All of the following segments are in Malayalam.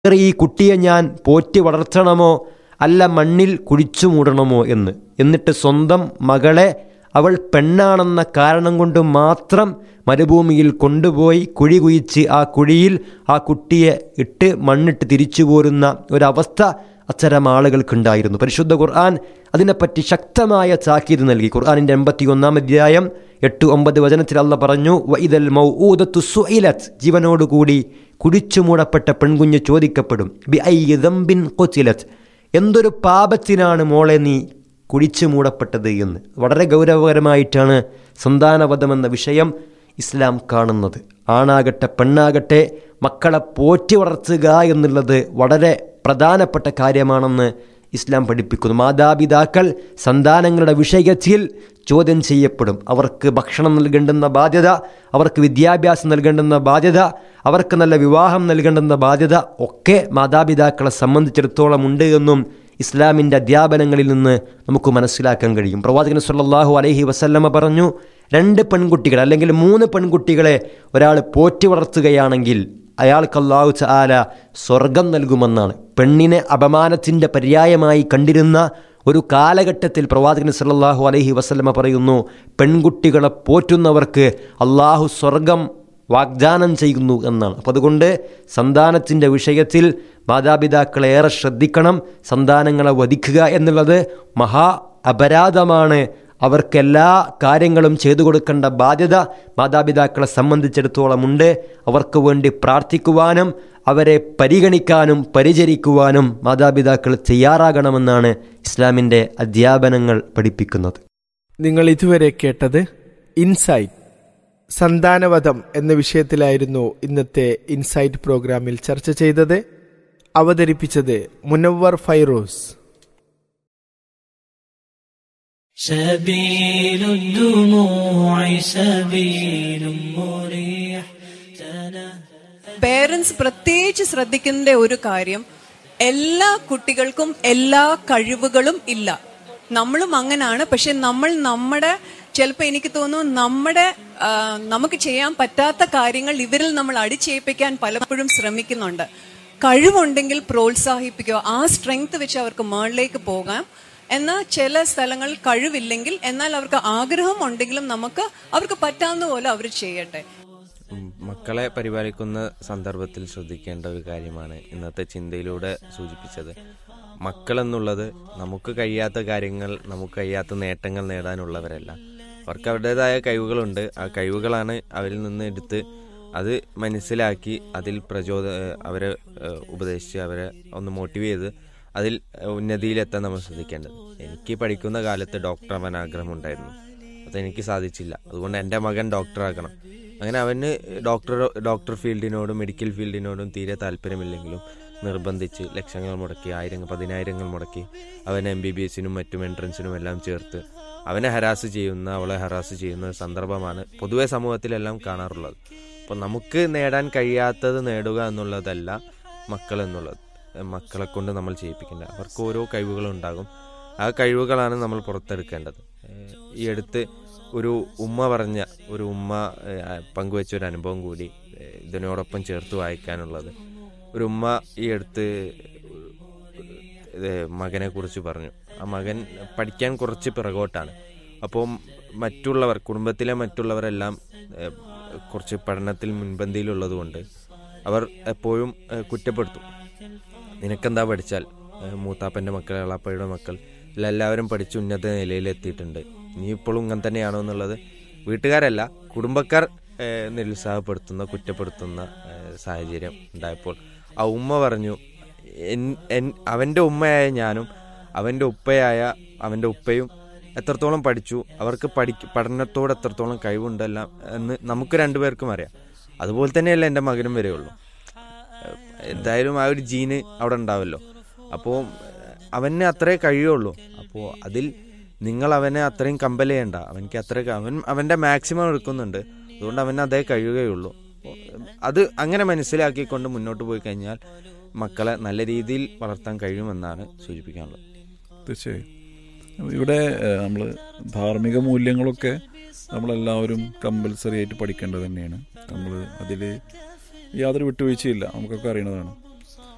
ഈ കുട്ടിയെ ഞാൻ പോറ്റി വളർത്തണമോ അല്ല മണ്ണിൽ കുഴിച്ചു മൂടണമോ എന്ന് എന്നിട്ട് സ്വന്തം മകളെ അവൾ പെണ്ണാണെന്ന കാരണം കൊണ്ട് മാത്രം മരുഭൂമിയിൽ കൊണ്ടുപോയി കുഴി കുഴിച്ച് ആ കുഴിയിൽ ആ കുട്ടിയെ ഇട്ട് മണ്ണിട്ട് തിരിച്ചു പോരുന്ന ഒരവസ്ഥ അത്തരം ആളുകൾക്കുണ്ടായിരുന്നു പരിശുദ്ധ ഖുർആൻ അതിനെപ്പറ്റി ശക്തമായ താക്കീത് നൽകി ഖുർആാനിൻ്റെ എൺപത്തി ഒന്നാം അധ്യായം എട്ട് ഒമ്പത് വചനത്തിൽ അല്ല പറഞ്ഞു വൈദൽ മൗഊദത്തു സുഇലത്ത് ജീവനോടുകൂടി കുടിച്ചു മൂടപ്പെട്ട പെൺകുഞ്ഞ് ചോദിക്കപ്പെടും ബി ഐ ദംബിൻ കൊച്ചിലത്ത് എന്തൊരു പാപത്തിനാണ് മോളെ നീ കുടിച്ചു മൂടപ്പെട്ടത് എന്ന് വളരെ ഗൗരവകരമായിട്ടാണ് സന്താനവധമെന്ന വിഷയം ഇസ്ലാം കാണുന്നത് ആണാകട്ടെ പെണ്ണാകട്ടെ മക്കളെ പോറ്റി വളർത്തുക എന്നുള്ളത് വളരെ പ്രധാനപ്പെട്ട കാര്യമാണെന്ന് ഇസ്ലാം പഠിപ്പിക്കുന്നു മാതാപിതാക്കൾ സന്താനങ്ങളുടെ വിഷയത്തിൽ ചോദ്യം ചെയ്യപ്പെടും അവർക്ക് ഭക്ഷണം നൽകേണ്ടുന്ന ബാധ്യത അവർക്ക് വിദ്യാഭ്യാസം നൽകേണ്ടുന്ന ബാധ്യത അവർക്ക് നല്ല വിവാഹം നൽകേണ്ടുന്ന ബാധ്യത ഒക്കെ മാതാപിതാക്കളെ സംബന്ധിച്ചിടത്തോളം ഉണ്ട് എന്നും ഇസ്ലാമിൻ്റെ അധ്യാപനങ്ങളിൽ നിന്ന് നമുക്ക് മനസ്സിലാക്കാൻ കഴിയും പ്രവാചകൻ സല്ലല്ലാഹു അലൈഹി വസല്ലമ പറഞ്ഞു രണ്ട് പെൺകുട്ടികൾ അല്ലെങ്കിൽ മൂന്ന് പെൺകുട്ടികളെ ഒരാൾ പോറ്റി വളർത്തുകയാണെങ്കിൽ അയാൾക്ക് അള്ളാഹു ചാല സ്വർഗം നൽകുമെന്നാണ് പെണ്ണിനെ അപമാനത്തിൻ്റെ പര്യായമായി കണ്ടിരുന്ന ഒരു കാലഘട്ടത്തിൽ പ്രവാചകൻ സല്ലല്ലാഹു അലൈഹി വസല്ലമ പറയുന്നു പെൺകുട്ടികളെ പോറ്റുന്നവർക്ക് അള്ളാഹു സ്വർഗം വാഗ്ദാനം ചെയ്യുന്നു എന്നാണ് അപ്പോൾ അതുകൊണ്ട് സന്താനത്തിൻ്റെ വിഷയത്തിൽ മാതാപിതാക്കളെ ഏറെ ശ്രദ്ധിക്കണം സന്താനങ്ങളെ വധിക്കുക എന്നുള്ളത് മഹാ അപരാധമാണ് അവർക്ക് എല്ലാ കാര്യങ്ങളും ചെയ്തു കൊടുക്കേണ്ട ബാധ്യത മാതാപിതാക്കളെ സംബന്ധിച്ചിടത്തോളം ഉണ്ട് അവർക്ക് വേണ്ടി പ്രാർത്ഥിക്കുവാനും അവരെ പരിഗണിക്കാനും പരിചരിക്കുവാനും മാതാപിതാക്കൾ തയ്യാറാകണമെന്നാണ് ഇസ്ലാമിൻ്റെ അധ്യാപനങ്ങൾ പഠിപ്പിക്കുന്നത് നിങ്ങൾ ഇതുവരെ കേട്ടത് ഇൻസൈറ്റ് സന്താനവധം എന്ന വിഷയത്തിലായിരുന്നു ഇന്നത്തെ ഇൻസൈറ്റ് പ്രോഗ്രാമിൽ ചർച്ച ചെയ്തത് അവതരിപ്പിച്ചത് മുനവ്വർ ഫൈറോസ് سبيل الدموع سبيل مريح പേരൻസ് പ്രത്യേകിച്ച് ശ്രദ്ധിക്കേണ്ട ഒരു കാര്യം എല്ലാ കുട്ടികൾക്കും എല്ലാ കഴിവുകളും ഇല്ല നമ്മളും അങ്ങനാണ് പക്ഷെ നമ്മൾ നമ്മുടെ ചിലപ്പോൾ എനിക്ക് തോന്നുന്നു നമ്മുടെ ആ, നമുക്ക് ചെയ്യാൻ പറ്റാത്ത കാര്യങ്ങൾ ഇവരിൽ നമ്മൾ അടിച്ചേൽപ്പിക്കാൻ പലപ്പോഴും ശ്രമിക്കുന്നുണ്ട് കഴിവുണ്ടെങ്കിൽ പ്രോത്സാഹിപ്പിക്കുക ആ സ്ട്രെങ്ത് വെച്ച് അവർക്ക് മുകളിലേക്ക് പോകാം എന്നാൽ ചില സ്ഥലങ്ങളിൽ കഴിവില്ലെങ്കിൽ എന്നാൽ അവർക്ക് ആഗ്രഹം ഉണ്ടെങ്കിലും നമുക്ക് അവർക്ക് പറ്റാവുന്ന പോലെ അവർ ചെയ്യട്ടെ ഉം, മക്കളെ പരിപാലിക്കുന്ന സന്ദർഭത്തിൽ ശ്രദ്ധിക്കേണ്ട ഒരു കാര്യമാണ് ഇന്നത്തെ ചിന്തയിലൂടെ സൂചിപ്പിച്ചത് മക്കൾ എന്നുള്ളത് നമുക്ക് കഴിയാത്ത കാര്യങ്ങൾ നമുക്ക് കഴിയാത്ത നേട്ടങ്ങൾ നേടാനുള്ളവരല്ല അവർക്ക് അവരുടേതായ കഴിവുകളുണ്ട് ആ കഴിവുകളാണ് അവരിൽ നിന്ന് എടുത്ത് അത് മനസ്സിലാക്കി അതിൽ പ്രചോദ ഏഹ് അവരെ ഏഹ് ഉപദേശിച്ച് അവരെ ഒന്ന് മോട്ടിവേറ്റ് ചെയ്ത് അതിൽ ഏഹ് ഉന്നതിയിലെത്താൻ നമ്മൾ ശ്രദ്ധിക്കേണ്ടത് എനിക്ക് പഠിക്കുന്ന കാലത്ത് ഡോക്ടർ ആവാൻ ആഗ്രഹമുണ്ടായിരുന്നു അതെനിക്ക് സാധിച്ചില്ല അതുകൊണ്ട് എൻ്റെ മകൻ ഡോക്ടറാക്കണം അങ്ങനെ അവന് ഡോക്ടർ ഡോക്ടർ ഫീൽഡിനോടും മെഡിക്കൽ ഫീൽഡിനോടും തീരെ താല്പര്യമില്ലെങ്കിലും നിർബന്ധിച്ച് ലക്ഷങ്ങൾ മുടക്കി ആയിരങ്ങൾ പതിനായിരങ്ങൾ മുടക്കി അവൻ എം ബി ബി എസിനും മറ്റും എൻട്രൻസിനും എല്ലാം ചേർത്ത് അവനെ ഹരാസ് ചെയ്യുന്ന അവളെ ഹരാസ് ചെയ്യുന്ന ഒരു സന്ദർഭമാണ് പൊതുവെ സമൂഹത്തിലെല്ലാം കാണാറുള്ളത് അപ്പോൾ നമുക്ക് നേടാൻ കഴിയാത്തത് നേടുക എന്നുള്ളതല്ല മക്കൾ എന്നുള്ളത് മക്കളെ കൊണ്ട് നമ്മൾ ചെയ്യിപ്പിക്കേണ്ടത് അവർക്ക് ഓരോ കഴിവുകളുണ്ടാകും ആ കഴിവുകളാണ് നമ്മൾ പുറത്തെടുക്കേണ്ടത് ഏഹ് ഈ അടുത്ത് ഒരു ഉമ്മ പറഞ്ഞ ഒരു ഉമ്മ ഏഹ് പങ്കുവെച്ച ഒരു അനുഭവം കൂടി ഏഹ് ഇതിനോടൊപ്പം ചേർത്ത് വായിക്കാനുള്ളത് ഒരു ഉമ്മ ഈ അടുത്ത് മകനെ കുറിച്ച് പറഞ്ഞു ആ മകൻ പഠിക്കാൻ കുറച്ച് പിറകോട്ടാണ് അപ്പോൾ മറ്റുള്ളവർ കുടുംബത്തിലെ മറ്റുള്ളവരെല്ലാം ഏഹ് കുറച്ച് പഠനത്തിൽ മുൻപന്തിയിലുള്ളത് കൊണ്ട് അവർ എപ്പോഴും ഏഹ് കുറ്റപ്പെടുത്തും നിനക്കെന്താ പഠിച്ചാൽ ഏഹ് മൂത്താപ്പൻ്റെ മക്കൾ എളാപ്പയുടെ മക്കൾ ഇല്ല എല്ലാവരും പഠിച്ച് ഉന്നത നിലയിൽ എത്തിയിട്ടുണ്ട് നീ ഇപ്പോഴും ഇങ്ങനെ തന്നെയാണോ എന്നുള്ളത് വീട്ടുകാരല്ല കുടുംബക്കാർ ഏഹ് നിരുത്സാഹപ്പെടുത്തുന്ന കുറ്റപ്പെടുത്തുന്ന ഏഹ് സാഹചര്യം ഉണ്ടായപ്പോൾ ആ ഉമ്മ പറഞ്ഞു എൻ- എൻ- അവൻ്റെ ഉമ്മയായ ഞാനും അവൻ്റെ ഉപ്പയായ അവൻ്റെ ഉപ്പയും എത്രത്തോളം പഠിച്ചു അവർക്ക് പഠി പഠനത്തോട് എത്രത്തോളം കഴിവുണ്ടെല്ലാം എന്ന് നമുക്ക് രണ്ടുപേർക്കും അറിയാം അതുപോലെ തന്നെയല്ല എൻ്റെ മകനും വരെയുള്ളൂ എന്തായാലും ആ ഒരു ജീന് അവിടെ ഉണ്ടാവല്ലോ അപ്പോൾ അവന് അത്രേ കഴിയുള്ളൂ അപ്പോൾ അതിൽ നിങ്ങൾ അവനെ അത്രയും കമ്പൽ ചെയ്യണ്ട അവനക്ക് അത്ര അവൻ അവൻ്റെ മാക്സിമം എടുക്കുന്നുണ്ട് അതുകൊണ്ട് അവന് അതേ കഴിയുകയുള്ളൂ അപ്പോൾ അത് അങ്ങനെ മനസ്സിലാക്കിക്കൊണ്ട് മുന്നോട്ട് പോയി കഴിഞ്ഞാൽ മക്കളെ നല്ല രീതിയിൽ വളർത്താൻ കഴിയുമെന്നാണ് സൂചിപ്പിക്കാനുള്ളത് തീർച്ചയായും ഇവിടെ നമ്മൾ ധാർമ്മിക മൂല്യങ്ങളൊക്കെ നമ്മളെല്ലാവരും കമ്പൽസറി ആയിട്ട് പഠിക്കേണ്ടത് തന്നെയാണ് നമ്മൾ അതിൽ യാതൊരു വിട്ടുവീഴ്ചയില്ല നമുക്കൊക്കെ അറിയണതാണ്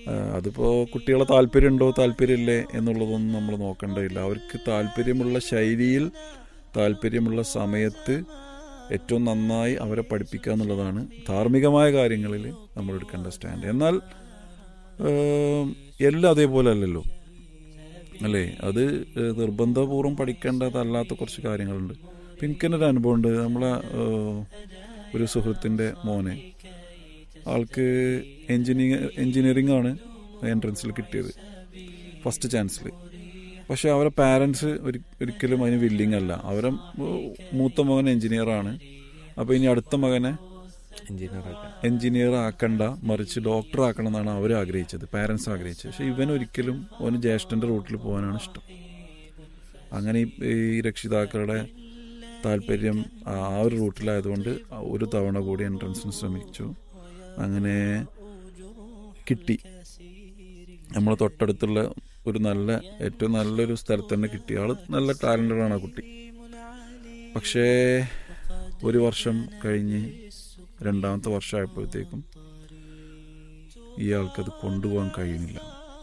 ആ, അതിപ്പോൾ കുട്ടികളെ താല്പര്യമുണ്ടോ താല്പര്യമില്ലേ എന്നുള്ളതൊന്നും നമ്മൾ നോക്കേണ്ടതില്ല അവർക്ക് താല്പര്യമുള്ള ശൈലിയിൽ താല്പര്യമുള്ള സമയത്ത് ഏറ്റവും നന്നായി അവരെ പഠിപ്പിക്കുക എന്നുള്ളതാണ് ധാർമ്മികമായ കാര്യങ്ങളിൽ നമ്മൾ എടുക്കേണ്ട സ്റ്റാൻഡ് എന്നാൽ ഏം, എല്ലാം അതേപോലെ അല്ലല്ലോ അല്ലേ അത് ഏഹ്, നിർബന്ധപൂർവ്വം പഠിക്കേണ്ടതല്ലാത്ത കുറച്ച് കാര്യങ്ങളുണ്ട് ഇപ്പം എനിക്കെന്നെ ഒരു അനുഭവമുണ്ട് നമ്മളെ ഏഹ്, ഒരു സുഹൃത്തിൻ്റെ മോനെ ആൾക്ക് എഞ്ചിനീയർ എഞ്ചിനീയറിംഗ് ആണ് എൻട്രൻസിൽ കിട്ടിയത് ഫസ്റ്റ് ചാൻസിൽ പക്ഷെ അവരെ പാരൻസ് ഒരിക്കലും അതിന് വില്ലിങ് അല്ല അവരെ മൂ- മൂത്ത മകൻ എഞ്ചിനീയറാണ് അപ്പോൾ ഇനി അടുത്ത മകനെ എഞ്ചിനീയറൊക്കെ എഞ്ചിനീയർ ആക്കണ്ട മറിച്ച് ഡോക്ടർ ആക്കണം എന്നാണ് അവർ ആഗ്രഹിച്ചത് പാരൻസ് ആഗ്രഹിച്ചത് പക്ഷെ ഇവൻ ഒരിക്കലും അവന് ജ്യേഷ്ഠൻ്റെ റൂട്ടിൽ പോകാനാണ് ഇഷ്ടം അങ്ങനെ ഈ- ഈ രക്ഷിതാക്കളുടെ താല്പര്യം ആ ഒരു റൂട്ടിലായതുകൊണ്ട് ഒരു തവണ കൂടി എൻട്രൻസിന് ശ്രമിച്ചു അങ്ങനെ കിട്ടി നമ്മളെ തൊട്ടടുത്തുള്ള ഒരു നല്ല ഏറ്റവും നല്ലൊരു സ്ഥലത്ത് തന്നെ കിട്ടി ആള് നല്ല ടാലന്റഡ് ആണ് ആ കുട്ടി പക്ഷേ ഒരു വർഷം കഴിഞ്ഞ് രണ്ടാമത്തെ വർഷമായപ്പോഴത്തേക്കും ഇയാൾക്കത് കൊണ്ടുപോകാൻ കഴിയുന്നില്ല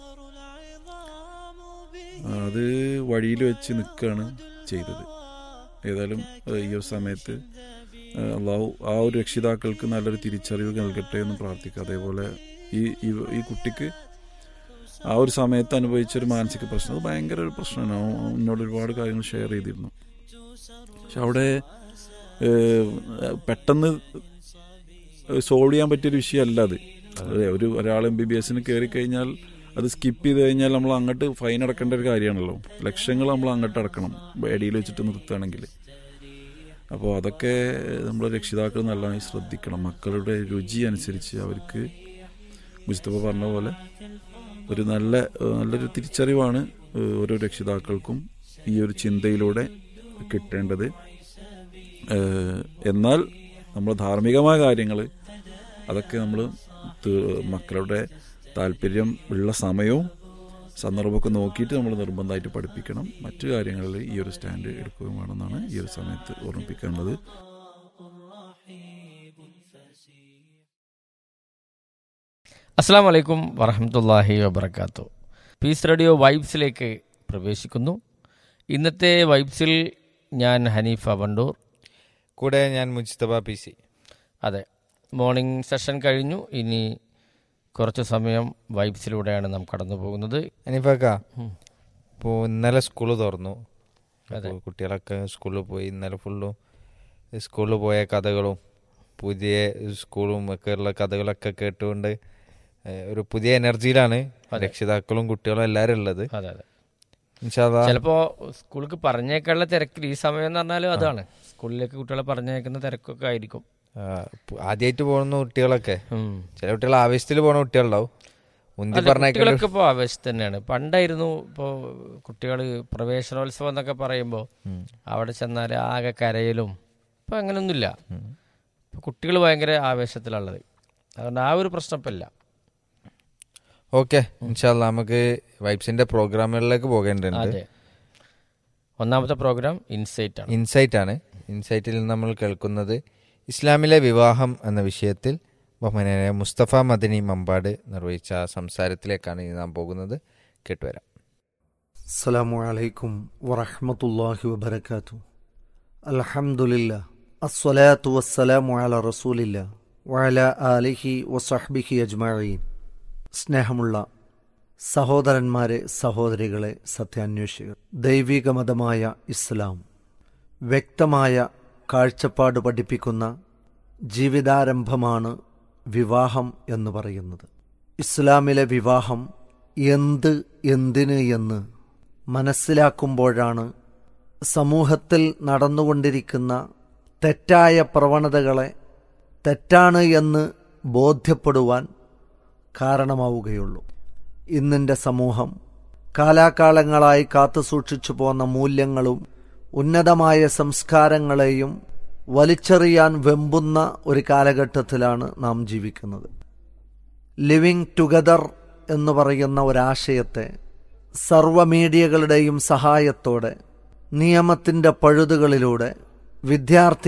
അത് വഴിയിൽ വെച്ച് നിൽക്കുകയാണ് ചെയ്തത് ഏതായാലും ഏഹ്, ഈ ഒരു സമയത്ത് ഏഹ്, അള്ളാഹു ആ ഒരു രക്ഷിതാക്കൾക്ക് നല്ലൊരു തിരിച്ചറിവ് നൽകട്ടെ എന്ന് പ്രാർത്ഥിക്കുക അതേപോലെ ഈ ഈ- ഈ കുട്ടിക്ക് ആ ഒരു സമയത്ത് അനുഭവിച്ചൊരു മാനസിക പ്രശ്നം അത് ഭയങ്കര ഒരു പ്രശ്നമാണ് അവൻ അവൻ എന്നോട് ഒരുപാട് കാര്യങ്ങൾ ഷെയർ ചെയ്തിരുന്നു പക്ഷെ അവിടെ ഏഹ്, പെട്ടെന്ന് സോൾവ് ചെയ്യാൻ പറ്റിയൊരു വിഷയമല്ല അത് അതെ ഒരു ഒരാൾ എം ബി ബി എസിന് കയറി കഴിഞ്ഞാൽ അത് സ്കിപ്പ് ചെയ്ത് കഴിഞ്ഞാൽ നമ്മൾ അങ്ങോട്ട് ഫൈൻ അടക്കേണ്ട ഒരു കാര്യമാണല്ലോ ലക്ഷങ്ങൾ നമ്മൾ അങ്ങോട്ട് അടക്കണം എടിയിൽ വെച്ചിട്ട് നിർത്തുകയാണെങ്കിൽ അപ്പോൾ അതൊക്കെ നമ്മൾ രക്ഷിതാക്കൾ നല്ലതായി ശ്രദ്ധിക്കണം മക്കളുടെ രുചി അനുസരിച്ച് അവർക്ക് മുസ്തഫ പറഞ്ഞ പോലെ ഒരു നല്ല ഏഹ് നല്ലൊരു തിരിച്ചറിവാണ് ഏഹ് ഓരോ രക്ഷിതാക്കൾക്കും ഈ ഒരു ചിന്തയിലൂടെ കിട്ടേണ്ടത് ഏഹ് എന്നാൽ നമ്മൾ ധാർമ്മികമായ കാര്യങ്ങൾ അതൊക്കെ നമ്മൾ മക്കളുടെ താല്പര്യം ഉള്ള സമയവും സന്ദർഭമൊക്കെ നോക്കിയിട്ട് നമ്മൾ നിർബന്ധമായിട്ട് പഠിപ്പിക്കണം മറ്റു കാര്യങ്ങളിൽ ഈ ഒരു സ്റ്റാൻഡ് എടുക്കുകയും വേണമെന്നാണ് ഈ ഒരു സമയത്ത് ഓർമ്മിപ്പിക്കേണ്ടത് അസ്സാം വലൈക്കും വറഹമത്തല്ലാഹി വബർക്കാത്തു പീസ് റേഡിയോ വൈബ്സിലേക്ക് പ്രവേശിക്കുന്നു ഇന്നത്തെ വൈബ്സിൽ ഞാൻ ഹനീഫ വണ്ടൂർ കൂടെ ഞാൻ മുജ്തബ പി സി അതെ മോർണിംഗ് സെഷൻ കഴിഞ്ഞു ഇനി കുറച്ച് സമയം വൈബ്സിലൂടെയാണ് നാം കടന്നു പോകുന്നത് അനിഫക്ക ഇപ്പോൾ ഇന്നലെ സ്കൂൾ തുറന്നു അപ്പോൾ കുട്ടികളൊക്കെ സ്കൂളിൽ പോയി ഇന്നലെ ഫുള്ളും സ്കൂളിൽ പോയ കഥകളും പുതിയ സ്കൂളും ഒക്കെ ഉള്ള കഥകളൊക്കെ കേട്ടുകൊണ്ട് ഏഹ്, ഒരു പുതിയ എനർജിയിലാണ് രക്ഷിതാക്കളും കുട്ടികളും എല്ലാവരും ഉള്ളത് അതെ അതെ ഇൻഷാല്ലാ ചിലപ്പോൾ സ്കൂളിലേക്ക് പറഞ്ഞേക്കാനുള്ള തിരക്കിൽ ഈ സമയം എന്ന് പറഞ്ഞാലും അതാണ് സ്കൂളിലേക്ക് കുട്ടികളെ പറഞ്ഞേക്കുന്ന തിരക്കൊക്കെ ആയിരിക്കും ആദ്യമായിട്ട് പോകുന്ന കുട്ടികളൊക്കെ ഉം. ചില കുട്ടികൾ ആവേശത്തിൽ പോകുന്ന കുട്ടികളുണ്ടാവും മുന്തി അല്ല, പറഞ്ഞേക്കൽ കുട്ടികളൊക്കെ ഇപ്പോൾ ആവേശത്ത് തന്നെയാണ് പണ്ടായിരുന്നു ഇപ്പോൾ കുട്ടികൾ പ്രവേശനോത്സവം എന്നൊക്കെ പറയുമ്പോൾ അവിടെ ചെന്നാൽ ആകെ കരയിലും ഇപ്പം അങ്ങനെയൊന്നുമില്ല ഇപ്പൊ കുട്ടികൾ ഭയങ്കര ആവേശത്തിലുള്ളത് അതുകൊണ്ട് ആ ഒരു പ്രശ്നം ഇപ്പം ഇല്ല ഓക്കെ ഇൻഷാല്ല നമുക്ക് വൈബ്സിന്റെ പ്രോഗ്രാമുകളിലേക്ക് പോകേണ്ടതുണ്ട് അതെ ഒന്നാമത്തെ പ്രോഗ്രാം ഇൻസൈറ്റ് ആണ് ഇൻസൈറ്റ് ആണ് ഇൻസൈറ്റിൽ നമ്മൾ കേൾക്കുന്നത് ഇസ്ലാമിലെ വിവാഹം എന്ന വിഷയത്തിൽ ബഹുമാനായ മുസ്തഫ മദനി മമ്പാട് നിർവഹിച്ച സംസാരത്തിലേക്കാണ് ഇനി നാം പോകുന്നത് കേട്ടുവരാം السلام عليكم ورحمة الله وبركاته الحمد لله الصلاة والسلام على رسول الله وعلى آله وصحبه أجمعين സ്നേഹമുള്ള സഹോദരന്മാരെ സഹോദരികളെ സത്യാന്വേഷികൾ ദൈവിക മതമായ ഇസ്ലാം വ്യക്തമായ കാഴ്ചപ്പാട് പഠിപ്പിക്കുന്ന ജീവിതാരംഭമാണ് വിവാഹം എന്ന് പറയുന്നത് ഇസ്ലാമിലെ വിവാഹം എന്ത് എന്തിന് എന്ന് മനസ്സിലാക്കുമ്പോഴാണ് സമൂഹത്തിൽ നടന്നുകൊണ്ടിരിക്കുന്ന തെറ്റായ പ്രവണതകളെ തെറ്റാണ് എന്ന് ബോധ്യപ്പെടുവാൻ കാരണമാവുകയുള്ളൂ ഇന്നിൻ്റെ സമൂഹം കാലാകാലങ്ങളായി കാത്തുസൂക്ഷിച്ചു പോന്ന മൂല്യങ്ങളും ഉന്നതമായ സംസ്കാരങ്ങളെയും വലിച്ചെറിയാൻ വെമ്പുന്ന ഒരു കാലഘട്ടത്തിലാണ് നാം ജീവിക്കുന്നത് ലിവിങ് ടുഗദർ എന്ന് പറയുന്ന ഒരാശയത്തെ സർവ മീഡിയകളുടെയും സഹായത്തോടെ നിയമത്തിൻ്റെ പഴുതുകളിലൂടെ വിദ്യാർത്ഥി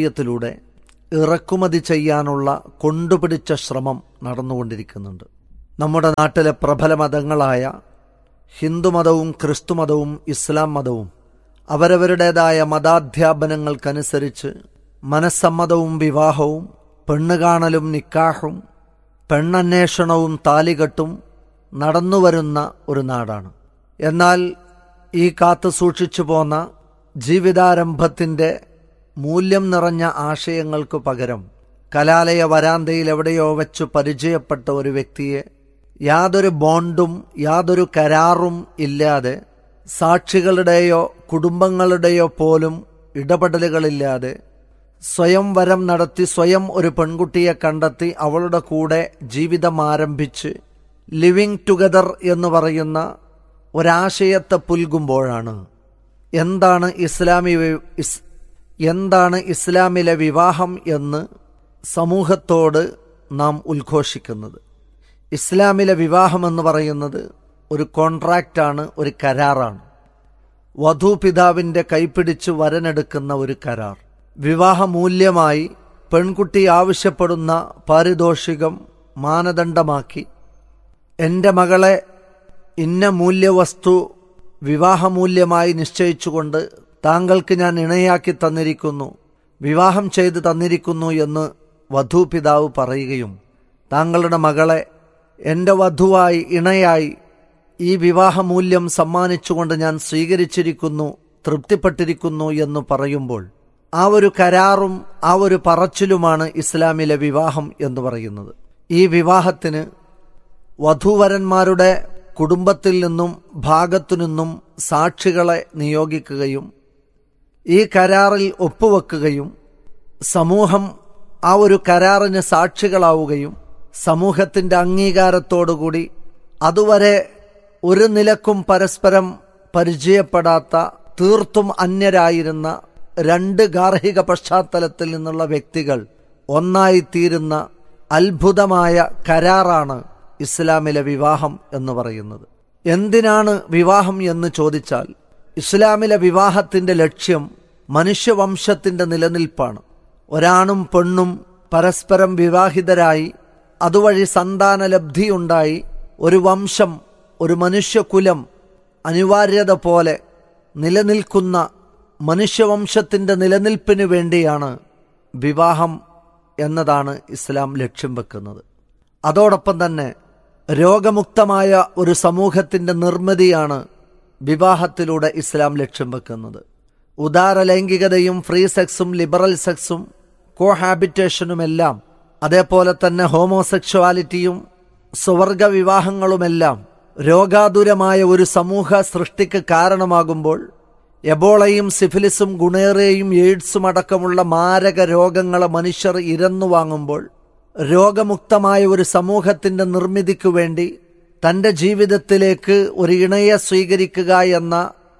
രാഷ്ട്രീയത്തിലൂടെ ഇറക്കുമതി ചെയ്യാനുള്ള കൊണ്ടുപിടിച്ച ശ്രമം നടന്നുകൊണ്ടിരിക്കുന്നുണ്ട് നമ്മുടെ നാട്ടിലെ പ്രബല മതങ്ങളായ ഹിന്ദുമതവും ക്രിസ്തുമതവും ഇസ്ലാം മതവും അവരവരുടേതായ മതാധ്യാപനങ്ങൾക്കനുസരിച്ച് മനസ്സമ്മതവും വിവാഹവും പെണ്ണുകാണലും നിക്കാഹും പെണ്ണന്വേഷണവും താലികെട്ടും നടന്നുവരുന്ന ഒരു നാടാണ് എന്നാൽ ഈ കാത്തു സൂക്ഷിച്ചു പോന്ന ജീവിതാരംഭത്തിൻ്റെ മൂല്യം നിറഞ്ഞ ആശയങ്ങൾക്കു പകരം കലാലയ വരാന്തയിൽ എവിടെയോ വെച്ചു പരിചയപ്പെട്ട ഒരു വ്യക്തിയെ യാതൊരു ബോണ്ടും യാതൊരു കരാറും ഇല്ലാതെ സാക്ഷികളുടെയോ കുടുംബങ്ങളുടെയോ പോലും ഇടപെടലുകളില്ലാതെ സ്വയം വരം നടത്തി സ്വയം ഒരു പെൺകുട്ടിയെ കണ്ടെത്തി അവളുടെ കൂടെ ജീവിതം ആരംഭിച്ച് ലിവിങ് ടുഗദർ എന്ന് പറയുന്ന ഒരാശയത്തെ പുൽകുമ്പോഴാണ് എന്താണ് ഇസ്ലാമി വി- ഇസ്- എന്താണ് ഇസ്ലാമിലെ വിവാഹം എന്ന് സമൂഹത്തോട് നാം ഉദ്ഘോഷിക്കുന്നത് ഇസ്ലാമിലെ വിവാഹം എന്ന് പറയുന്നത് ഒരു കോൺട്രാക്റ്റാണ് ഒരു കരാറാണ് വധൂപിതാവിൻ്റെ കൈപ്പിടിച്ച് വരനെടുക്കുന്ന ഒരു കരാർ വിവാഹമൂല്യമായി പെൺകുട്ടി ആവശ്യപ്പെടുന്ന പാരിതോഷികം മാനദണ്ഡമാക്കി എൻ്റെ മകളെ ഇന്ന മൂല്യവസ്തു വിവാഹമൂല്യമായി നിശ്ചയിച്ചുകൊണ്ട് താങ്കൾക്ക് ഞാൻ ഇണയാക്കി തന്നിരിക്കുന്നു വിവാഹം ചെയ്ത് തന്നിരിക്കുന്നു എന്ന് വധൂപിതാവ് പറയുകയും താങ്കളുടെ മകളെ എൻ്റെ വധുവായി ഇണയായി ഈ വിവാഹമൂല്യം സമ്മാനിച്ചുകൊണ്ട് ഞാൻ സ്വീകരിച്ചിരിക്കുന്നു തൃപ്തിപ്പെട്ടിരിക്കുന്നു എന്ന് പറയുമ്പോൾ ആ ഒരു കരാറും ആ ഒരു പറച്ചിലുമാണ് ഇസ്ലാമിലെ വിവാഹം എന്ന് പറയുന്നത് ഈ വിവാഹത്തിന് വധൂവരന്മാരുടെ കുടുംബത്തിൽ നിന്നും ഭാഗത്തു നിന്നും സാക്ഷികളെ നിയോഗിക്കുകയും ഈ കരാറിൽ ഒപ്പുവെക്കുകയും സമൂഹം ആ ഒരു കരാറിന് സാക്ഷികളാവുകയും സമൂഹത്തിന്റെ അംഗീകാരത്തോടുകൂടി അതുവരെ ഒരു നിലക്കും പരസ്പരം പരിചയപ്പെടാത്ത തീർത്തും അന്യരായിരുന്ന രണ്ട് ഗാർഹിക പശ്ചാത്തലത്തിൽ നിന്നുള്ള വ്യക്തികൾ ഒന്നായിത്തീരുന്ന അത്ഭുതമായ കരാറാണ് ഇസ്ലാമിലെ വിവാഹം എന്ന് പറയുന്നത് എന്തിനാണ് വിവാഹം എന്ന് ചോദിച്ചാൽ ഇസ്ലാമിലെ വിവാഹത്തിന്റെ ലക്ഷ്യം മനുഷ്യവംശത്തിന്റെ നിലനിൽപ്പാണ് ഒരാണും പെണ്ണും പരസ്പരം വിവാഹിതരായി അതുവഴി സന്താനലബ്ധിയുണ്ടായി ഒരു വംശം ഒരു മനുഷ്യകുലം അനിവാര്യത പോലെ നിലനിൽക്കുന്ന മനുഷ്യവംശത്തിന്റെ നിലനിൽപ്പിന് വേണ്ടിയാണ് വിവാഹം എന്നതാണ് ഇസ്ലാം ലക്ഷ്യം വെക്കുന്നത് അതോടൊപ്പം തന്നെ രോഗമുക്തമായ ഒരു സമൂഹത്തിന്റെ നിർമ്മിതിയാണ് വിവാഹത്തിലൂടെ ഇസ്ലാം ലക്ഷ്യം വെക്കുന്നത് ഉദാര ലൈംഗികതയും ഫ്രീ സെക്സും ലിബറൽ സെക്സും കോഹാബിറ്റേഷനുമെല്ലാം അതേപോലെ തന്നെ ഹോമോസെക്ഷുവാലിറ്റിയും സ്വർഗ വിവാഹങ്ങളുമെല്ലാം രോഗാതുരമായ ഒരു സമൂഹ സൃഷ്ടിക്ക് കാരണമാകുമ്പോൾ എബോളയും സിഫിലിസും ഗുണേറയും എയ്ഡ്സും അടക്കമുള്ള മാരക രോഗങ്ങളെ മനുഷ്യർ ഇരന്നു വാങ്ങുമ്പോൾ രോഗമുക്തമായ ഒരു സമൂഹത്തിന്റെ നിർമ്മിതിക്കു വേണ്ടി തന്റെ ജീവിതത്തിലേക്ക് ഒരു ഇണയെ സ്വീകരിക്കുക എന്ന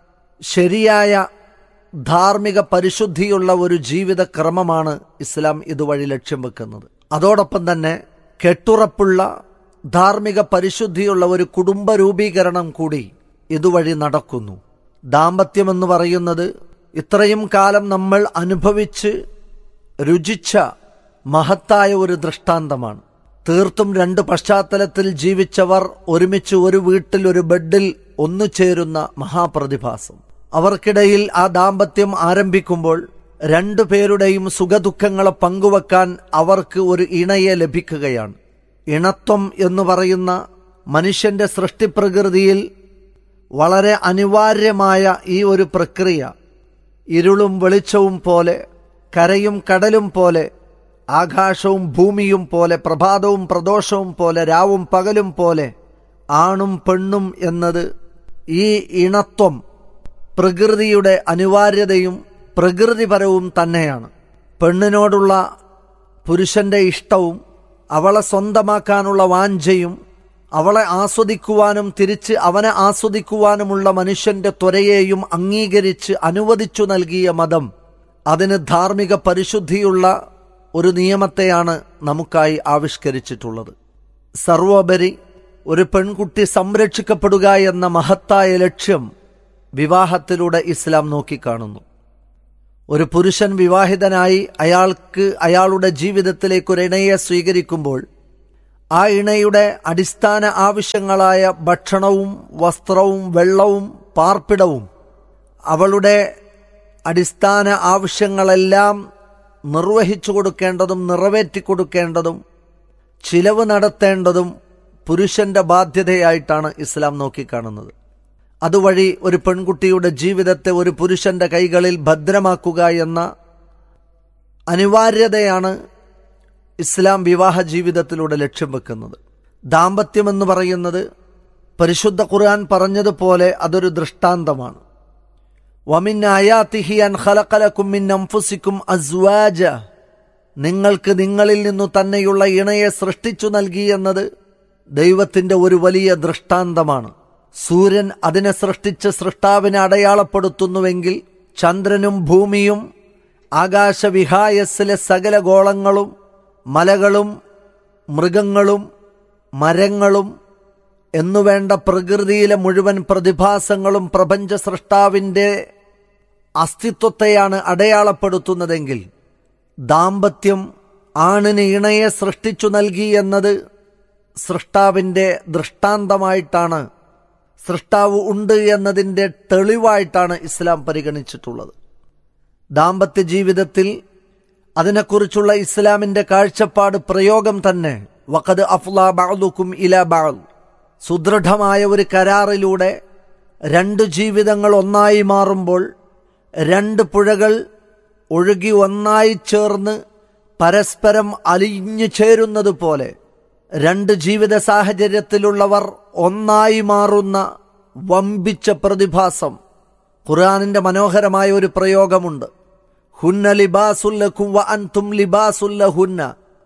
ശരിയായ ധാർമ്മിക പരിശുദ്ധിയുള്ള ഒരു ജീവിത ക്രമമാണ് ഇസ്ലാം ഇതുവഴി ലക്ഷ്യം വെക്കുന്നത് അതോടൊപ്പം തന്നെ കെട്ടുറപ്പുള്ള ധാർമ്മിക പരിശുദ്ധിയുള്ള ഒരു കുടുംബ രൂപീകരണം കൂടി ഇതുവഴി നടക്കുന്നു ദാമ്പത്യമെന്ന് പറയുന്നത് ഇത്രയും കാലം നമ്മൾ അനുഭവിച്ച് രുചിച്ച മഹത്തായ ഒരു ദൃഷ്ടാന്തമാണ് തീർത്തും രണ്ട് പശ്ചാത്തലത്തിൽ ജീവിച്ചവർ ഒരുമിച്ച് ഒരു വീട്ടിൽ ഒരു ബെഡിൽ ഒന്നു ചേരുന്ന മഹാപ്രതിഭാസം അവർക്കിടയിൽ ആ ദാമ്പത്യം ആരംഭിക്കുമ്പോൾ രണ്ടു പേരുടെയും സുഖദുഃഖങ്ങളെ പങ്കുവെക്കാൻ അവർക്ക് ഒരു ഇണയെ ലഭിക്കുകയാണ് ഇണത്വം എന്ന് പറയുന്ന മനുഷ്യന്റെ സൃഷ്ടിപ്രകൃതിയിൽ വളരെ അനിവാര്യമായ ഈ ഒരു പ്രക്രിയ ഇരുളും വെളിച്ചവും പോലെ കരയും കടലും പോലെ ആകാശവും ഭൂമിയും പോലെ പ്രഭാതവും പ്രദോഷവും പോലെ രാവും പകലും പോലെ ആണും പെണ്ണും എന്നത് ഈ ഇണത്വം പ്രകൃതിയുടെ അനിവാര്യതയും പ്രകൃതിപരവും തന്നെയാണ് പെണ്ണിനോടുള്ള പുരുഷന്റെ ഇഷ്ടവും അവളെ സ്വന്തമാക്കാനുള്ള വാഞ്ചയും അവളെ ആസ്വദിക്കുവാനും തിരിച്ച് അവനെ ആസ്വദിക്കുവാനുമുള്ള മനുഷ്യന്റെ ത്വരയെയും അംഗീകരിച്ച് അനുവദിച്ചു നൽകിയ മതം അതിന് ധാർമ്മിക പരിശുദ്ധിയുള്ള ഒരു നിയമത്തെയാണ് നമുക്കായി ആവിഷ്കരിച്ചിട്ടുള്ളത് സർവോപരി ഒരു പെൺകുട്ടി സംരക്ഷിക്കപ്പെടുക എന്ന മഹത്തായ ലക്ഷ്യം വിവാഹത്തിലൂടെ ഇസ്ലാം നോക്കിക്കാണുന്നു ഒരു പുരുഷൻ വിവാഹിതനായി അയാൾക്ക് അയാളുടെ ജീവിതത്തിലേക്ക് ഒരു ഇണയെ സ്വീകരിക്കുമ്പോൾ ആ ഇണയുടെ അടിസ്ഥാന ആവശ്യങ്ങളായ ഭക്ഷണവും വസ്ത്രവും വെള്ളവും പാർപ്പിടവും അവളുടെ അടിസ്ഥാന ആവശ്യങ്ങളെല്ലാം നിർവഹിച്ചു കൊടുക്കേണ്ടതും നിറവേറ്റി കൊടുക്കേണ്ടതും ചിലവ് നടത്തേണ്ടതും പുരുഷന്റെ ബാധ്യതയായിട്ടാണ് ഇസ്ലാം നോക്കിക്കാണുന്നത് അതുവഴി ഒരു പെൺകുട്ടിയുടെ ജീവിതത്തെ ഒരു പുരുഷന്റെ കൈകളിൽ ഭദ്രമാക്കുക എന്ന അനിവാര്യതയാണ് ഇസ്ലാം വിവാഹ ജീവിതത്തിലൂടെ ലക്ഷ്യം വെക്കുന്നത് ദാമ്പത്യമെന്ന് പറയുന്നത് പരിശുദ്ധ ഖുർആൻ പറഞ്ഞതുപോലെ അതൊരു ദൃഷ്ടാന്തമാണ് വമിൻ ആയാത്തിഹി അൻ ഖലഖലക്കും മിൻ അൻഫുസിക്കും അസ്വാജ നിങ്ങൾക്ക് നിങ്ങളിൽ നിന്നു തന്നെയുള്ള ഇണയെ സൃഷ്ടിച്ചു നൽകി എന്നത് ദൈവത്തിന്റെ ഒരു വലിയ ദൃഷ്ടാന്തമാണ് സൂര്യൻ അതിനെ സൃഷ്ടിച്ച് സൃഷ്ടാവിനെ അടയാളപ്പെടുത്തുന്നുവെങ്കിൽ ചന്ദ്രനും ഭൂമിയും ആകാശവിഹായസ്സിലെ സകല ഗോളങ്ങളും മലകളും മൃഗങ്ങളും മരങ്ങളും എന്നുവേണ്ട പ്രകൃതിയിലെ മുഴുവൻ പ്രതിഭാസങ്ങളും പ്രപഞ്ച സൃഷ്ടാവിൻ്റെ അസ്തിത്വത്തെയാണ് അടയാളപ്പെടുത്തുന്നതെങ്കിൽ ദാമ്പത്യം ആണിന് ഇണയെ സൃഷ്ടിച്ചു നൽകി എന്നത് സൃഷ്ടാവിൻ്റെ ദൃഷ്ടാന്തമായിട്ടാണ് സൃഷ്ടാവ് ഉണ്ട് എന്നതിൻ്റെ തെളിവായിട്ടാണ് ഇസ്ലാം പരിഗണിച്ചിട്ടുള്ളത് ദാമ്പത്യ ജീവിതത്തിൽ അതിനെക്കുറിച്ചുള്ള ഇസ്ലാമിന്റെ കാഴ്ചപ്പാട് പ്രയോഗം തന്നെ വഖദ് അഫ്ലാ ബഅദുക്കും ഇല ബഅദ് സുദൃഢമായ ഒരു കരാറിലൂടെ രണ്ട് ജീവിതങ്ങൾ ഒന്നായി മാറുമ്പോൾ രണ്ട് പുഴകൾ ഒഴുകി ഒന്നായി ചേർന്ന് പരസ്പരം അലിഞ്ഞു ചേരുന്നത് പോലെ രണ്ട് ജീവിത സാഹചര്യത്തിലുള്ളവർ ഒന്നായി മാറുന്ന വമ്പിച്ച പ്രതിഭാസം ഖുർആാനിന്റെ മനോഹരമായ ഒരു പ്രയോഗമുണ്ട് ഹുന്ന ലിബാസുല്ലഖും വ അൻതും ലിബാസുല്ലഹുന്ന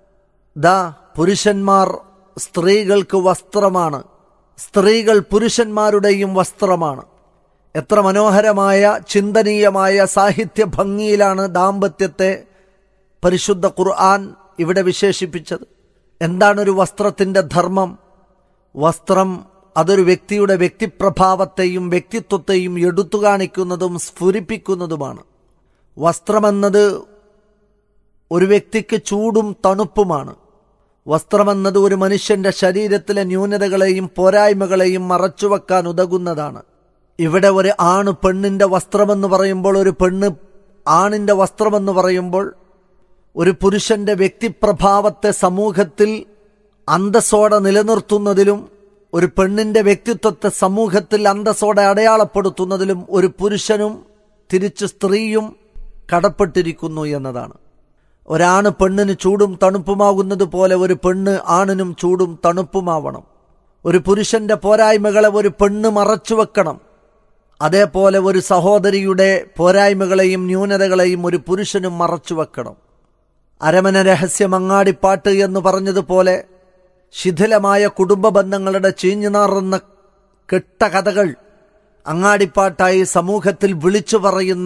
ദാ പുരുഷന്മാർ സ്ത്രീകൾക്ക് വസ്ത്രമാണ് സ്ത്രീകൾ പുരുഷന്മാരുടെയും വസ്ത്രമാണ് എത്ര മനോഹരമായ ചിന്തനീയമായ സാഹിത്യ ഭംഗിയിലാണ് ദാമ്പത്യത്തെ പരിശുദ്ധ ഖുർആൻ ഇവിടെ വിശേഷിപ്പിച്ചത് എന്താണൊരു വസ്ത്രത്തിന്റെ ധർമ്മം വസ്ത്രം അതൊരു വ്യക്തിയുടെ വ്യക്തിപ്രഭാവത്തെയും വ്യക്തിത്വത്തെയും എടുത്തു കാണിക്കുന്നതും സ്ഫുരിപ്പിക്കുന്നതുമാണ് വസ്ത്രമെന്നത് ഒരു വ്യക്തിക്ക് ചൂടും തണുപ്പുമാണ് വസ്ത്രമെന്നത് ഒരു മനുഷ്യന്റെ ശരീരത്തിലെ ന്യൂനതകളെയും പോരായ്മകളെയും മറച്ചുവെക്കാൻ ഉതകുന്നതാണ് ഇവിടെ ഒരു ആണ് പെണ്ണിന്റെ വസ്ത്രമെന്ന് പറയുമ്പോൾ ഒരു പെണ്ണ് ആണിന്റെ വസ്ത്രമെന്ന് പറയുമ്പോൾ ഒരു പുരുഷന്റെ വ്യക്തിപ്രഭാവത്തെ സമൂഹത്തിൽ അന്തസ്സോടെ നിലനിർത്തുന്നതിലും ഒരു പെണ്ണിന്റെ വ്യക്തിത്വത്തെ സമൂഹത്തിൽ അന്തസ്സോടെ അടയാളപ്പെടുത്തുന്നതിലും ഒരു പുരുഷനും തിരിച്ച് സ്ത്രീയും കടപ്പെട്ടിരിക്കുന്നു എന്നതാണ് ഒരാണ് പെണ്ണിന് ചൂടും തണുപ്പുമാകുന്നത് പോലെ ഒരു പെണ്ണ് ആണിനും ചൂടും തണുപ്പുമാവണം ഒരു പുരുഷന്റെ പോരായ്മകളെ ഒരു പെണ്ണ് മറച്ചു വെക്കണം അതേപോലെ ഒരു സഹോദരിയുടെ പോരായ്മകളെയും ന്യൂനതകളെയും ഒരു പുരുഷനും മറച്ചു വെക്കണം അരമന രഹസ്യം അങ്ങാടിപ്പാട്ട് എന്ന് പറഞ്ഞതുപോലെ ശിഥിലമായ കുടുംബ ബന്ധങ്ങളുടെ ചീഞ്ഞുനാറുന്ന കെട്ടകഥകൾ അങ്ങാടിപ്പാട്ടായി സമൂഹത്തിൽ വിളിച്ചു പറയുന്ന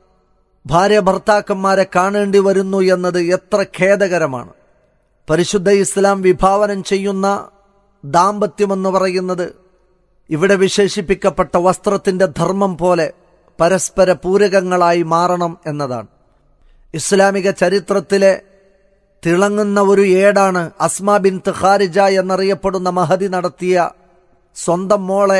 ഭാര്യ ഭർത്താക്കന്മാരെ കാണേണ്ടി വരുന്നു എന്നത് എത്ര ഖേദകരമാണ് പരിശുദ്ധ ഇസ്ലാം വിഭാവനം ചെയ്യുന്ന ദാമ്പത്യമെന്ന് പറയുന്നത് ഇവിടെ വിശേഷിപ്പിക്കപ്പെട്ട വസ്ത്രത്തിന്റെ ധർമ്മം പോലെ പരസ്പര പൂരകങ്ങളായി മാറണം എന്നതാണ് ഇസ്ലാമിക ചരിത്രത്തിലെ തിളങ്ങുന്ന ഒരു ഏടാണ് അസ്മാ ബിൻ ഖാരിജ എന്നറിയപ്പെടുന്ന മഹതി നടത്തിയ സ്വന്തം മോളെ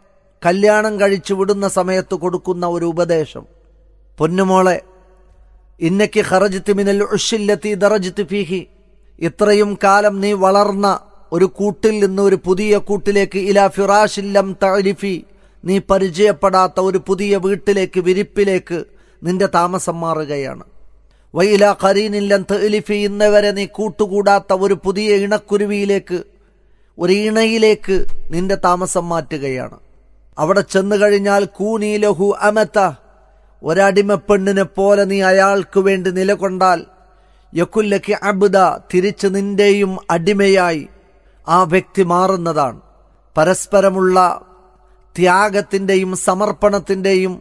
കല്യാണം കഴിച്ചു വിടുന്ന സമയത്ത് കൊടുക്കുന്ന ഒരു ഉപദേശം പൊന്നുമോളെ ഇന്നയ്ക്ക് ഖറജിത്ത് മിനൽ ഉഷില്ലത്തി ദറജിത്ത് ഫീഹി ഇത്രയും കാലം നീ വളർന്ന ഒരു കൂട്ടിൽ നിന്ന് ഒരു പുതിയ കൂട്ടിലേക്ക് ഇലാ ഫിറാഷില്ലം തരിഫി നീ പരിചയപ്പെടാത്ത ഒരു പുതിയ വീട്ടിലേക്ക് വിരിപ്പിലേക്ക് നിന്റെ താമസം മാറുകയാണ് വൈല ഖരീനില്ലം തെലിഫി ഇന്നവരെ നീ കൂട്ടുകൂടാത്ത ഒരു പുതിയ ഇണക്കുരുവിയിലേക്ക് ഒരു ഇണയിലേക്ക് നിന്റെ താമസം മാറ്റുകയാണ് അവിടെ ചെന്നു കഴിഞ്ഞാൽ കൂനീലഹു അമത്ത ഒരടിമപ്പെണ്ണിനെ പോലെ നീ അയാൾക്ക് വേണ്ടി നിലകൊണ്ടാൽ യക്കുല്ലക്ക് അബുദ തിരിച്ച് നിന്റെയും അടിമയായി ആ വ്യക്തി മാറുന്നതാണ് പരസ്പരമുള്ള ത്യാഗത്തിൻ്റെയും സമർപ്പണത്തിൻ്റെയും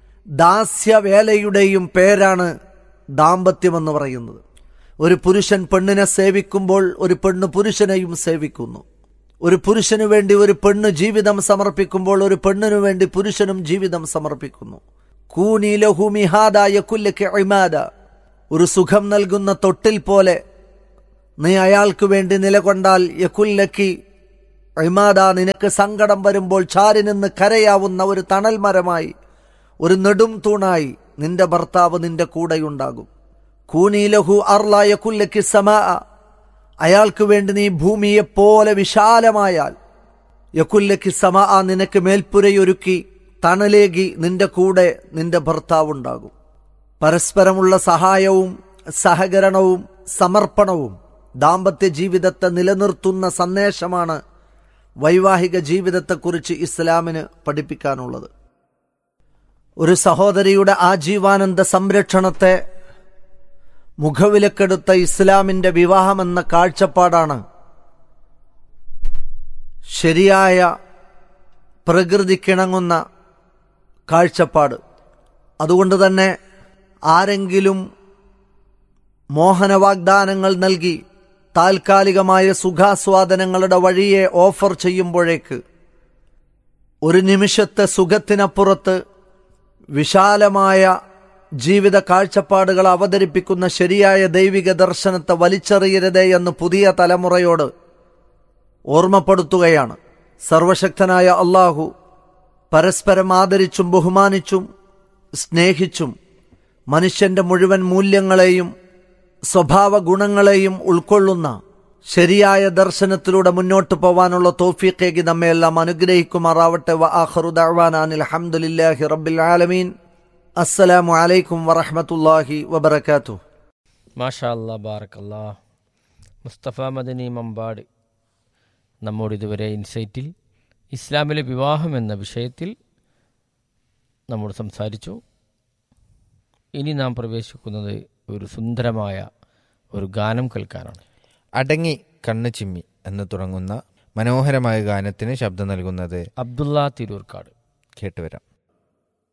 ദാസ്യവേലയുടെയും പേരാണ് ദാമ്പത്യമെന്ന് പറയുന്നത് ഒരു പുരുഷൻ പെണ്ണിനെ സേവിക്കുമ്പോൾ ഒരു പെണ്ണ് പുരുഷനെയും സേവിക്കുന്നു ഒരു പുരുഷനു വേണ്ടി ഒരു പെണ്ണ് ജീവിതം സമർപ്പിക്കുമ്പോൾ ഒരു പെണ്ണിനു വേണ്ടി പുരുഷനും ജീവിതം സമർപ്പിക്കുന്നു കൂനി ലഹുമിഹാദായ കുല്ലക്ക് ഇമാദ ഒരു സുഖം നൽകുന്ന തൊട്ടിൽ പോലെ നീ അയാൾക്ക് വേണ്ടി നിലകൊണ്ടാൽ യക്കുല്ലക്കി ഇമാദ നിനക്ക് സങ്കടം വരുമ്പോൾ ചാരി നിന്ന് കരയാവുന്ന ഒരു തണൽ മരമായി ഒരു നെടും തൂണായി നിന്റെ ഭർത്താവ് നിന്റെ കൂടെയുണ്ടാകും കൂനീലഹു അർലായ കുല്ലക്കി സമാ അയാൾക്ക് വേണ്ടി നീ ഭൂമിയെപ്പോലെ വിശാലമായാൽ യക്കുല്ലക്കി സമാ നിനക്ക് മേൽപ്പുരയൊരുക്കി തണലേകി നിന്റെ കൂടെ നിന്റെ ഭർത്താവുണ്ടാകും പരസ്പരമുള്ള സഹായവും സഹകരണവും സമർപ്പണവും ദാമ്പത്യ ജീവിതത്തെ നിലനിർത്തുന്ന സന്ദേശമാണ് വൈവാഹിക ജീവിതത്തെക്കുറിച്ച് ഇസ്ലാമിന് പഠിപ്പിക്കാനുള്ളത് ഒരു സഹോദരിയുടെ ആജീവാനന്ദ സംരക്ഷണത്തെ മുഖവിലക്കെടുത്ത ഇസ്ലാമിന്റെ വിവാഹമെന്ന കാഴ്ചപ്പാടാണ് ശരിയായ പ്രകൃതിക്കിണങ്ങുന്ന കാഴ്ചപ്പാട് അതുകൊണ്ട് തന്നെ ആരെങ്കിലും മോഹന വാഗ്ദാനങ്ങൾ നൽകി താൽക്കാലികമായ സുഖാസ്വാദനങ്ങളുടെ വഴിയെ ഓഫർ ചെയ്യുമ്പോഴേക്ക് ഒരു നിമിഷത്തെ സുഖത്തിനപ്പുറത്ത് വിശാലമായ ജീവിത കാഴ്ചപ്പാടുകൾ അവതരിപ്പിക്കുന്ന ശരിയായ ദൈവിക ദർശനത്തെ വലിച്ചെറിയരുതേ എന്ന് പുതിയ തലമുറയോട് ഓർമ്മപ്പെടുത്തുകയാണ് സർവശക്തനായ അള്ളാഹു പരസ്പരം ആദരിച്ചും ബഹുമാനിച്ചും സ്നേഹിച്ചും മനുഷ്യന്റെ മുഴുവൻ മൂല്യങ്ങളെയും സ്വഭാവ ഗുണങ്ങളെയും ഉൾക്കൊള്ളുന്ന ശരിയായ ദർശനത്തിലൂടെ മുന്നോട്ട് പോവാനുള്ള തോഫീഖേക്ക് നമ്മയെല്ലാം അനുഗ്രഹിക്കുമാറാവട്ടെ വ ആഖിറു ദഅ്വാനാ അൽഹംദുലില്ലാഹി റബ്ബിൽ ആലമീൻ അസ്സലാമു അലൈക്കും വറഹ്മത്തുള്ളാഹി വബറകാതുഹു മാഷാ അല്ലാ ബാറക്കല്ലാ മുസ്തഫ മദനി മമ്പാട് നമ്മോട് ഇതുവരെ ഇൻസൈറ്റിൽ ഇസ്ലാമിലെ വിവാഹം എന്ന വിഷയത്തിൽ നമ്മോട് സംസാരിച്ചു ഇനി നാം പ്രവേശിക്കുന്നത് ഒരു സുന്ദരമായ ഒരു ഗാനം കേൾക്കാനാണ് അടങ്ങി കണ്ണ് ചിമ്മി എന്ന് തുടങ്ങുന്ന മനോഹരമായ ഗാനത്തിന് ശബ്ദം നൽകുന്നത് അബ്ദുള്ള തിരൂർക്കാട് കേട്ടുവരാം